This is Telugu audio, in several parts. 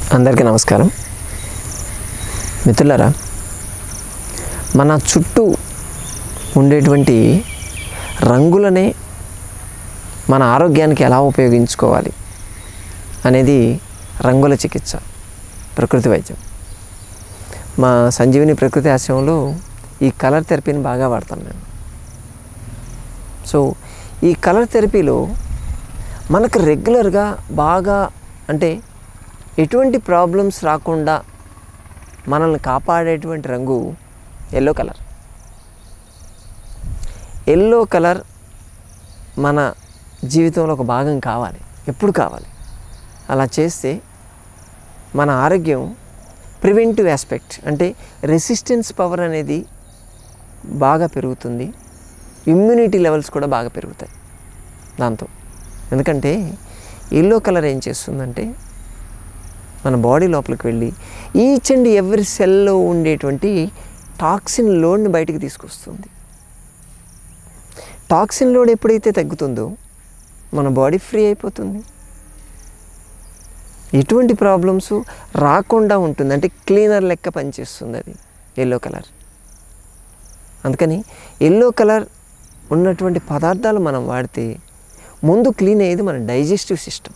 అందరికీ నమస్కారం మిత్రులారా మన చుట్టూ ఉండేటువంటి రంగులనే మన ఆరోగ్యానికి ఎలా ఉపయోగించుకోవాలి అనేది రంగుల చికిత్స ప్రకృతి వైద్యం మా సంజీవిని ప్రకృతి ఆశ్రమంలో ఈ కలర్ థెరపీని బాగా వాడతాను నేను సో ఈ కలర్ థెరపీలో మనకు రెగ్యులర్గా బాగా అంటే ఎటువంటి ప్రాబ్లమ్స్ రాకుండా మనల్ని కాపాడేటువంటి రంగు ఎల్లో కలర్ ఎల్లో కలర్ మన జీవితంలో ఒక భాగం కావాలి ఎప్పుడు కావాలి అలా చేస్తే మన ఆరోగ్యం ప్రివెంటివ్ ఆస్పెక్ట్ అంటే రెసిస్టెన్స్ పవర్ అనేది బాగా పెరుగుతుంది ఇమ్యూనిటీ లెవెల్స్ కూడా బాగా పెరుగుతాయి దాంతో ఎందుకంటే ఎల్లో కలర్ ఏం చేస్తుందంటే మన బాడీ లోపలికి వెళ్ళి ఈచ్ అండ్ ఎవ్రీ సెల్లో ఉండేటువంటి టాక్సిన్ లోడ్ని బయటికి తీసుకొస్తుంది టాక్సిన్ లోడ్ ఎప్పుడైతే తగ్గుతుందో మన బాడీ ఫ్రీ అయిపోతుంది ఎటువంటి ప్రాబ్లమ్స్ రాకుండా ఉంటుంది అంటే క్లీనర్ లెక్క పనిచేస్తుంది అది ఎల్లో కలర్ అందుకని ఎల్లో కలర్ ఉన్నటువంటి పదార్థాలు మనం వాడితే ముందు క్లీన్ అయ్యేది మన డైజెస్టివ్ సిస్టమ్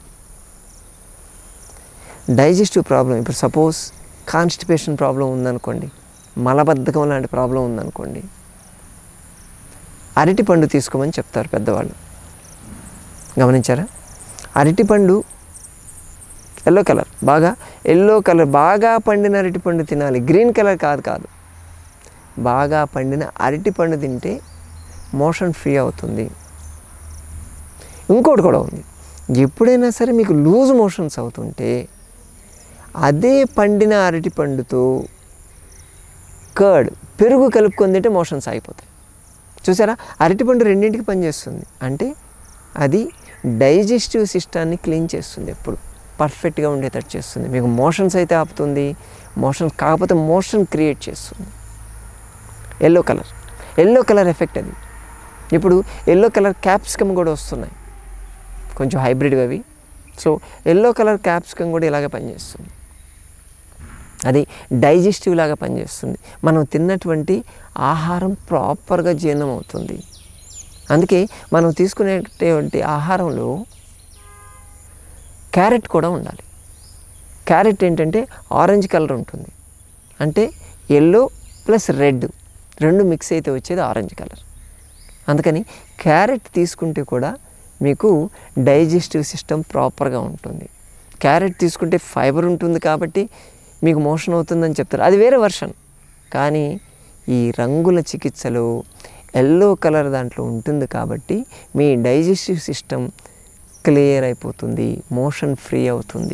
డైజెస్టివ్ ప్రాబ్లం ఇప్పుడు సపోజ్ కాన్స్టిపేషన్ ప్రాబ్లం ఉందనుకోండి మలబద్ధకం లాంటి ప్రాబ్లం ఉందనుకోండి అరటిపండు తీసుకోమని చెప్తారు పెద్దవాళ్ళు గమనించారా అరటిపండు ఎల్లో కలర్ బాగా ఎల్లో కలర్ బాగా పండిన అరటిపండు తినాలి గ్రీన్ కలర్ కాదు కాదు బాగా పండిన అరటిపండు తింటే మోషన్ ఫ్రీ అవుతుంది ఇంకోటి కూడా ఉంది ఎప్పుడైనా సరే మీకు లూజ్ మోషన్స్ అవుతుంటే అదే పండిన అరటి పండుతో కర్డ్ పెరుగు కలుపుకొని తింటే మోషన్స్ ఆగిపోతాయి చూసారా అరటిపండు రెండింటికి పనిచేస్తుంది అంటే అది డైజెస్టివ్ సిస్టాన్ని క్లీన్ చేస్తుంది ఎప్పుడు పర్ఫెక్ట్గా ఉండేటట్టు చేస్తుంది మీకు మోషన్స్ అయితే ఆపుతుంది మోషన్స్ కాకపోతే మోషన్ క్రియేట్ చేస్తుంది yellow colour yellow colour effect అది ఇప్పుడు ఎల్లో కలర్ క్యాప్సికమ్ కూడా వస్తున్నాయి కొంచెం హైబ్రిడ్ అవి సో ఎల్లో కలర్ క్యాప్సికమ్ కూడా ఇలాగే పనిచేస్తుంది అది డైజెస్టివ్ లాగా పనిచేస్తుంది మనం తిన్నటువంటి ఆహారం ప్రాపర్గా జీర్ణం అవుతుంది అందుకే మనం తీసుకునేటువంటి ఆహారంలో క్యారెట్ కూడా ఉండాలి క్యారెట్ ఏంటంటే ఆరెంజ్ కలర్ ఉంటుంది అంటే ఎల్లో ప్లస్ రెడ్ రెండు మిక్స్ అయితే వచ్చేది ఆరెంజ్ కలర్ అందుకని క్యారెట్ తీసుకుంటే కూడా మీకు డైజెస్టివ్ సిస్టమ్ ప్రాపర్గా ఉంటుంది క్యారెట్ తీసుకుంటే ఫైబర్ ఉంటుంది కాబట్టి మీకు మోషన్ అవుతుందని చెప్తారు అది వేరే వర్షన్ కానీ ఈ రంగుల చికిత్సలో ఎల్లో కలర్ దాంట్లో ఉంటుంది కాబట్టి మీ డైజెస్టివ్ సిస్టమ్ క్లియర్ అయిపోతుంది మోషన్ ఫ్రీ అవుతుంది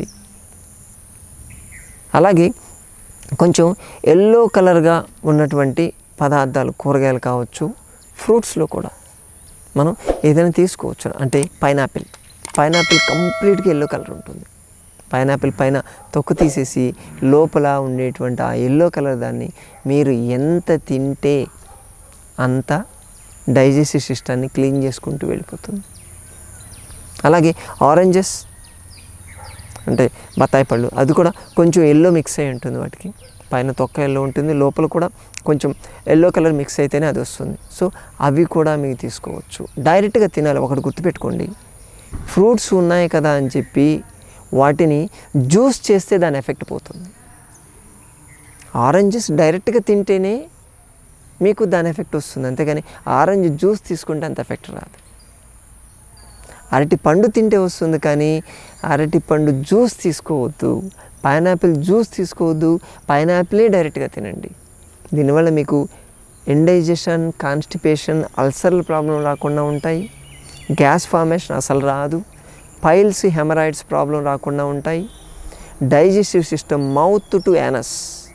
అలాగే కొంచెం ఎల్లో కలర్గా ఉన్నటువంటి పదార్థాలు కూరగాయలు కావచ్చు ఫ్రూట్స్లో కూడా మనం ఏదైనా తీసుకోవచ్చు అంటే పైనాపిల్ పైనాపిల్ కంప్లీట్గా ఎల్లో కలర్ ఉంటుంది పైనాపిల్ పైన తొక్కు తీసేసి లోపల ఉండేటువంటి ఆ ఎల్లో కలర్ దాన్ని మీరు ఎంత తింటే అంత డైజెస్టివ్ సిస్టాన్ని క్లీన్ చేసుకుంటూ వెళ్ళిపోతుంది అలాగే ఆరెంజెస్ అంటే బత్తాయి పళ్ళు అది కూడా కొంచెం ఎల్లో మిక్స్ అయి ఉంటుంది వాటికి పైన తొక్క ఎల్లో ఉంటుంది లోపల కూడా కొంచెం ఎల్లో కలర్ మిక్స్ అయితేనే అది వస్తుంది సో అవి కూడా మీకు తీసుకోవచ్చు డైరెక్ట్గా తినాలి ఒకటి గుర్తుపెట్టుకోండి ఫ్రూట్స్ ఉన్నాయి కదా అని చెప్పి వాటిని జ్యూస్ చేస్తే దాని ఎఫెక్ట్ పోతుంది ఆరెంజెస్ డైరెక్ట్గా తింటేనే మీకు దాని ఎఫెక్ట్ వస్తుంది అంతేగాని ఆరెంజ్ జ్యూస్ తీసుకుంటే అంత ఎఫెక్ట్ రాదు అరటి పండు తింటే వస్తుంది కానీ అరటి పండు జ్యూస్ తీసుకోవద్దు పైనాపిల్ జ్యూస్ తీసుకోవద్దు పైనాపిలే డైరెక్ట్గా తినండి దీనివల్ల మీకు ఇండైజెషన్ కాన్స్టిపేషన్ అల్సర్ల ప్రాబ్లం రాకుండా ఉంటాయి గ్యాస్ ఫార్మేషన్ అసలు రాదు పైల్స్ హెమరాయిడ్స్ ప్రాబ్లం రాకుండా ఉంటాయి digestive system mouth to anus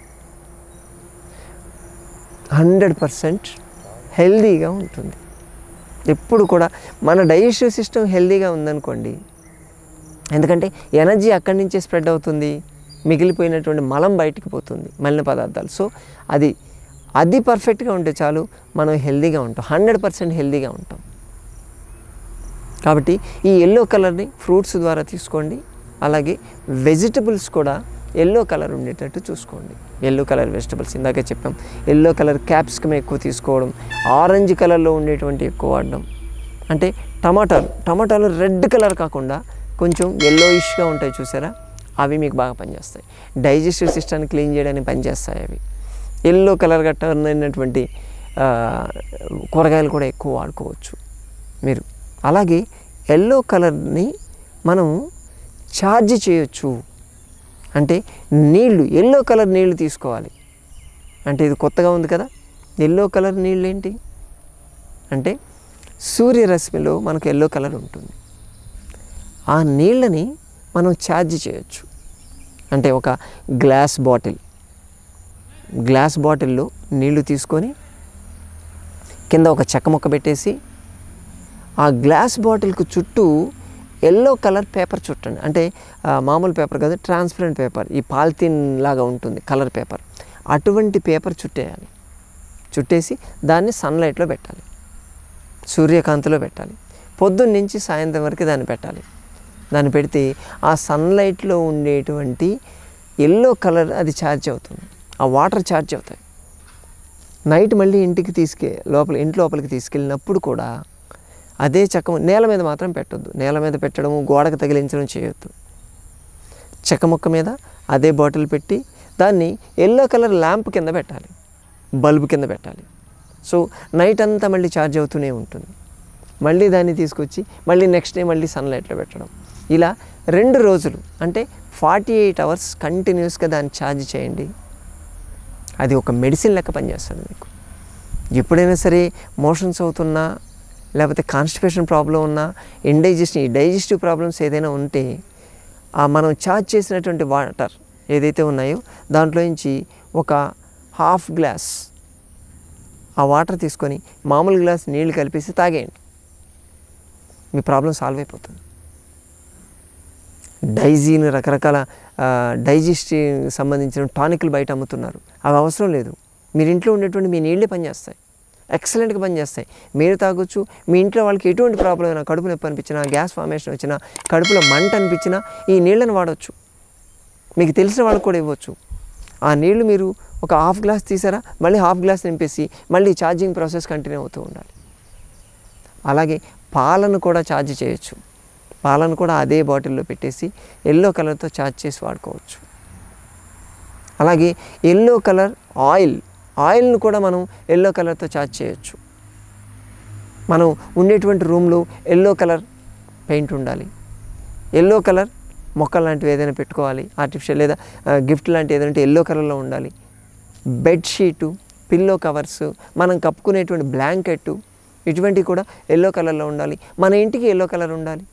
hundred percent హెల్దీగా ఉంటుంది ఎప్పుడు కూడా మన డైజెస్టివ్ సిస్టమ్ హెల్దీగా ఉందనుకోండి ఎందుకంటే ఎనర్జీ అక్కడి నుంచే స్ప్రెడ్ అవుతుంది మిగిలిపోయినటువంటి మలం బయటికి పోతుంది మలిన పదార్థాలు సో అది అది పర్ఫెక్ట్గా ఉంటే చాలు మనం హెల్దీగా ఉంటాం హండ్రెడ్ పర్సెంట్ హెల్దీగా ఉంటాం కాబట్టి ఈ ఎల్లో కలర్ని ఫ్రూట్స్ ద్వారా తీసుకోండి అలాగే వెజిటబుల్స్ కూడా ఎల్లో కలర్ ఉండేటట్టు చూసుకోండి ఎల్లో కలర్ వెజిటబుల్స్ ఇందాకే చెప్పాం ఎల్లో కలర్ క్యాప్సికమ్ ఎక్కువ తీసుకోవడం ఆరెంజ్ కలర్లో ఉండేటువంటి ఎక్కువ వాడడం అంటే టమాటాలు టమాటాలు రెడ్ కలర్ కాకుండా కొంచెం ఎల్లోయిష్గా ఉంటాయి చూసారా అవి మీకు బాగా పనిచేస్తాయి డైజెస్టివ్ సిస్టమ్ని క్లీన్ చేయడానికి పనిచేస్తాయి అవి ఎల్లో కలర్గా టర్న్ అయినటువంటి ఆ, కూరగాయలు కూడా ఎక్కువ వాడుకోవచ్చు మీరు అలాగే ఎల్లో కలర్ని మనం ఛార్జ్ చేయొచ్చు అంటే నీళ్లు ఎల్లో కలర్ నీళ్లు తీసుకోవాలి అంటే ఇది కొత్తగా ఉంది కదా ఎల్లో కలర్ నీళ్ళు ఏంటి అంటే సూర్యరశ్మిలో మనకు ఎల్లో కలర్ ఉంటుంది ఆ నీళ్ళని మనం ఛార్జ్ చేయొచ్చు అంటే ఒక గ్లాస్ బాటిల్ గ్లాస్ బాటిల్లో నీళ్లు తీసుకొని కింద ఒక చెక్క ముక్క పెట్టేసి ఆ గ్లాస్ బాటిల్కి చుట్టూ ఎల్లో కలర్ పేపర్ చుట్టండి అంటే ఆ, మామూలు పేపర్ కాదు ట్రాన్స్పరెంట్ పేపర్ ఈ పాలిథిన్ లాగా ఉంటుంది కలర్ పేపర్ అటువంటి పేపర్ చుట్టేయాలి చుట్టేసి దాన్ని సన్లైట్లో పెట్టాలి సూర్యకాంతిలో పెట్టాలి పొద్దున్న నుంచి సాయంత్రం వరకు దాన్ని పెట్టాలి దాన్ని పెడితే ఆ సన్లైట్లో ఉండేటువంటి ఎల్లో కలర్ అది ఛార్జ్ అవుతుంది ఆ వాటర్ ఛార్జ్ అవుతాయి నైట్ మళ్ళీ ఇంటికి తీసుకె లోపల ఇంటి లోపలికి తీసుకెళ్ళినప్పుడు కూడా అదే చెక్క నేల మీద మాత్రం పెట్టొద్దు నేల మీద పెట్టడము గోడకు తగిలించడం చేయొద్దు చెక్క ముక్క మీద అదే బాటిల్ పెట్టి దాన్ని ఎల్లో కలర్ ల్యాంప్ కింద పెట్టాలి బల్బ్ కింద పెట్టాలి సో నైట్ అంతా మళ్ళీ ఛార్జ్ అవుతూనే ఉంటుంది మళ్ళీ దాన్ని తీసుకొచ్చి మళ్ళీ నెక్స్ట్ డే మళ్ళీ సన్లైట్లో పెట్టడం ఇలా రెండు రోజులు అంటే ఫార్టీ ఎయిట్ అవర్స్ కంటిన్యూస్గా దాన్ని ఛార్జ్ చేయండి అది ఒక మెడిసిన్ లెక్క పనిచేస్తుంది మీకు ఎప్పుడైనా సరే మోషన్స్ అవుతున్నా లేకపోతే కాన్స్టిపేషన్ ప్రాబ్లం ఉన్నా ఇండైజెషన్ ఈ డైజెస్టివ్ ప్రాబ్లమ్స్ ఏదైనా ఉంటే ఆ మనం ఛార్జ్ చేసినటువంటి వాటర్ ఏదైతే ఉన్నాయో దాంట్లో నుంచి ఒక హాఫ్ గ్లాస్ ఆ వాటర్ తీసుకొని మామూలు గ్లాస్ నీళ్లు కలిపేసి తాగేయండి మీ ప్రాబ్లం సాల్వ్ అయిపోతుంది డైజీని రకరకాల డైజెస్టివ్ సంబంధించిన టానిక్లు బయట అమ్ముతున్నారు అవి అవసరం లేదు మీరు ఇంట్లో ఉండేటువంటి మీ నీళ్ళే పనిచేస్తాయి ఎక్సలెంట్గా పనిచేస్తాయి మీరు తాగొచ్చు మీ ఇంట్లో వాళ్ళకి ఎటువంటి ప్రాబ్లం అయినా కడుపు నొప్పి అనిపించినా గ్యాస్ ఫార్మేషన్ వచ్చినా కడుపులో మంట అనిపించినా ఈ నీళ్ళని వాడవచ్చు మీకు తెలిసిన వాళ్ళకి కూడా ఇవ్వచ్చు ఆ నీళ్లు మీరు ఒక హాఫ్ గ్లాస్ తీసారా మళ్ళీ హాఫ్ గ్లాస్ నింపేసి మళ్ళీ ఛార్జింగ్ ప్రాసెస్ కంటిన్యూ అవుతూ ఉండాలి అలాగే పాలను కూడా ఛార్జ్ చేయొచ్చు పాలను కూడా అదే బాటిల్లో పెట్టేసి ఎల్లో కలర్తో ఛార్జ్ చేసి వాడుకోవచ్చు అలాగే ఎల్లో కలర్ ఆయిల్ ఆయిల్ను కూడా మనం ఎల్లో కలర్తో ఛార్జ్ చేయొచ్చు మనం ఉండేటువంటి రూమ్లో ఎల్లో కలర్ పెయింట్ ఉండాలి ఎల్లో కలర్ మొక్కలు లాంటివి ఏదైనా పెట్టుకోవాలి ఆర్టిఫిషియల్ లేదా గిఫ్ట్ లాంటివి ఏదైనా ఎల్లో కలర్లో ఉండాలి బెడ్షీటు పిల్లో కవర్స్ మనం కప్పుకునేటువంటి బ్లాంకెట్ ఇటువంటివి కూడా ఎల్లో కలర్లో ఉండాలి మన ఇంటికి ఎల్లో కలర్ ఉండాలి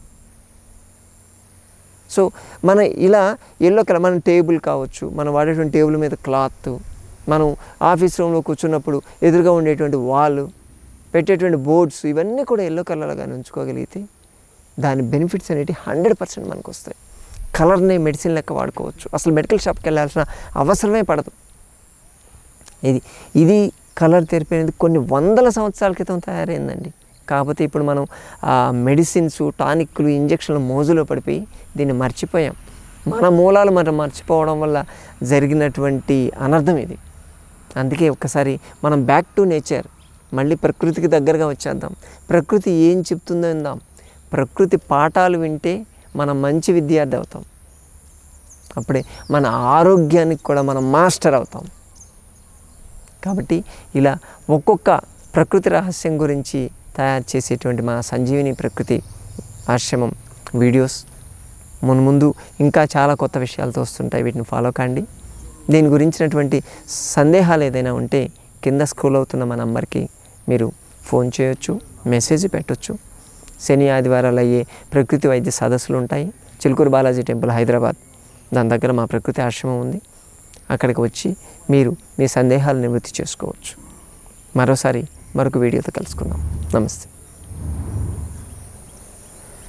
సో మన ఇలా ఎల్లో కలర్ మన టేబుల్ కావచ్చు మనం వాడేటువంటి టేబుల్ మీద క్లాత్ మనం ఆఫీస్ రూమ్లో కూర్చున్నప్పుడు ఎదురుగా ఉండేటువంటి వాల్ పెట్టేటువంటి బోర్డ్స్ ఇవన్నీ కూడా ఎల్లో కలర్గా ఉంచుకోగలిగితే దాని బెనిఫిట్స్ అనేవి హండ్రెడ్ పర్సెంట్ మనకు వస్తాయి కలర్ని మెడిసిన్ లెక్క వాడుకోవచ్చు అసలు మెడికల్ షాప్కి వెళ్ళాల్సిన అవసరమే పడదు ఇది ఇది కలర్ థెరపీ అనేది కొన్ని వందల సంవత్సరాల క్రితం తయారైందండి కాకపోతే ఇప్పుడు మనం ఆ మెడిసిన్స్ టానిక్లు ఇంజక్షన్లు మోజులో పడిపోయి దీన్ని మర్చిపోయాం మన మూలాలు మనం మర్చిపోవడం వల్ల జరిగినటువంటి అనర్థం ఇది అందుకే ఒక్కసారి మనం బ్యాక్ టు నేచర్ మళ్ళీ ప్రకృతికి దగ్గరగా వచ్చేద్దాం ప్రకృతి ఏం చెప్తుందో విందాం ప్రకృతి పాఠాలు వింటే మనం మంచి విద్యార్థి అవుతాం అప్పుడే మన ఆరోగ్యానికి కూడా మనం మాస్టర్ అవుతాం కాబట్టి ఇలా ఒక్కొక్క ప్రకృతి రహస్యం గురించి తయారు చేసేటువంటి మా సంజీవిని ప్రకృతి ఆశ్రమం వీడియోస్ మున్ ముందు ఇంకా చాలా కొత్త విషయాలతో వస్తుంటాయి వీటిని ఫాలో కండి దీని గురించినటువంటి సందేహాలు ఏదైనా ఉంటే కింద స్క్రోల్ అవుతున్న మా నంబర్కి మీరు ఫోన్ చేయొచ్చు మెసేజ్ పెట్టొచ్చు శని ఆదివారాలు అయ్యే ప్రకృతి వైద్య సదస్సులు ఉంటాయి చిలుకూరు బాలాజీ టెంపుల్ హైదరాబాద్ దాని దగ్గర మా ప్రకృతి ఆశ్రమం ఉంది అక్కడికి వచ్చి మీరు మీ సందేహాలు నివృత్తి చేసుకోవచ్చు మరోసారి మరొక వీడియోతో కలుసుకుందాం నమస్తే